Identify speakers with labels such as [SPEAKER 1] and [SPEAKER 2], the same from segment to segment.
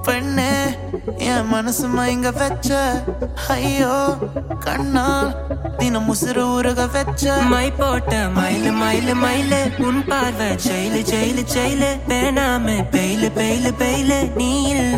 [SPEAKER 1] பெண்ணே என் மனசு மயங்க வச்ச ஐயோ கண்ணால் தினம் உசுறு உருக வச்ச
[SPEAKER 2] மை போட்ட மயிலு மயிலு மயிலு உன் பார்வை ஜெயிலு ஜெயிலு ஜெயிலு வேணாமே பெயிலு பெயிலு பெயிலு நீ இல்ல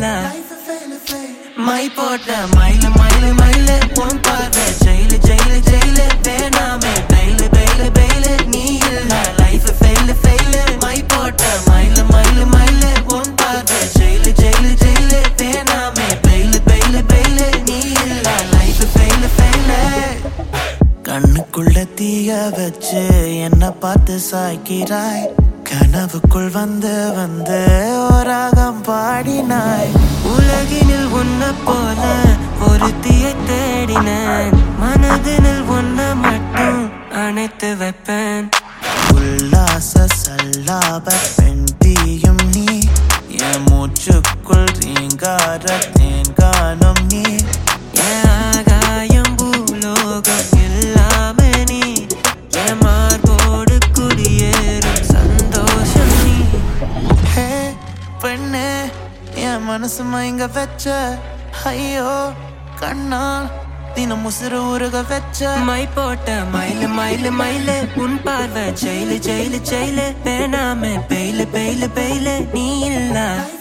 [SPEAKER 2] மை போட்ட மயிலு மயிலு மயிலு உன் பார்வை ஜெயிலு ஜெயிலு ஜெயிலு வேணாமே பெயிலு பெயிலு பெயிலு நீ இல்ல லைஃப் ஃபெயிலு ஃபெயிலு மை போட்ட மயிலு மயிலு மயிலு உன் பார்வை ஜெயிலு ஜெயிலு ஜெயிலு வேணாமே பெயிலு பெயிலு பெயிலு நீ இல்ல லைஃப் ஃபெயிலு ஃபெயிலு
[SPEAKER 1] கண்ணுக்குள்ள தீய வச்சு என்ன பார்த்து சாய்க்கிறாய் கனவுக்குள் வந்து வந்து ஓராகம் பாடினாய்
[SPEAKER 2] உலகினில் உன்ன போல ஒரு தீயை தேடினேன் மனதினில் உன்ன மட்டும் அணைத்து வைப்பேன்
[SPEAKER 1] உல்லாச சல்லாப பெண் தீயும் நீ என் மூச்சுக்குள் ரீங்கார தேன்கானும் நீ
[SPEAKER 2] என் ஆகாயம் பூலோகம் இல்லாம நீ என் மார்போடு குடியேறும் சந்தோஷம் நீ
[SPEAKER 1] ஹே பெண்ணே என் மனசு மயங்க வச்ச ஐயோ கண்ணால் தினம் உசுறு உருக வச்ச
[SPEAKER 2] மை போட்ட மயிலு மயிலு மயிலு உன் பார்வை ஜெயிலு ஜெயிலு ஜெயிலு வேணாமே பெயிலு பெயிலு பெயிலு நீ இல்ல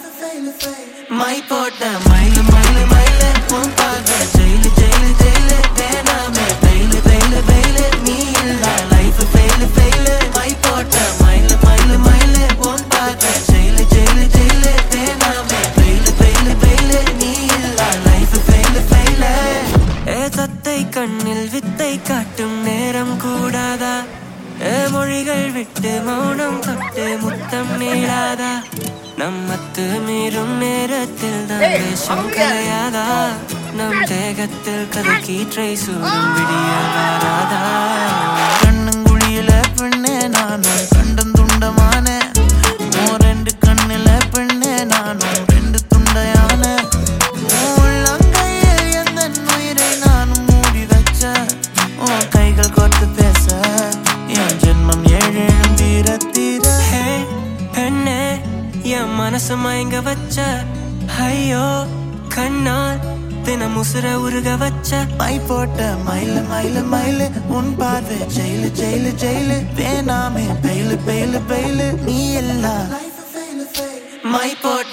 [SPEAKER 2] மை போட்ட மயிலு மயிலு மயிலு உன் பார்வை ஜெயிலு ஜெயிலு ஜெயிலு வேணாமே பெயிலு பெயிலு பெயிலு நீ இல்ல லைஃப் ஃபெயிலு ஃபெயிலு மை போட்ட மயிலு மயிலு மயிலு உன் பார்வை ஜெயிலு ஜெயிலு ஜெயிலு வேணாமே பெயிலு பெயிலு பெயிலு நீ இல்ல லைஃப் ஃபெயிலு ஃபெயிலு ஏ தத்தை கண்ணில் வித்தை காட்டும் நேரம் கூடாதா ஏ மொழிகள் விட்டு மௌனம் தொட்டு முத்தம் நீளாதா நம்மத்து மீறும் நேரத்தில் தான் தேசம் கலையாதா நம் தேகத்தில் கதை கீற்றை சூடும் விடிய வாராதா
[SPEAKER 1] கண்ணுங்குழியில பெண்ணே நானும் கண்டம் துண்டமான உன் ரெண்டு கண்ணுல பெண்ணே நானும் ரெண்டு துண்டையான உன் உள்ளங்கையில் எந்த உயிரை நானும் மூடி வச்ச உன் கைகள் கோர்த்து பேச என் ஜென்மம் ஏழேழும் தீர தீர
[SPEAKER 2] ஹே பெண்ணே என் மனசு மயங்க வச்ச ஐயோ கண்ணால் தினம் உசுர உருக வச்ச
[SPEAKER 1] மை போட்ட மயிலு மயிலு மயிலு உன் பார்வை ஜெயிலு ஜெயிலு ஜெயிலு வேணாமே பெயிலு பெயிலு பெயிலு நீ இல்லா
[SPEAKER 2] மை போட்ட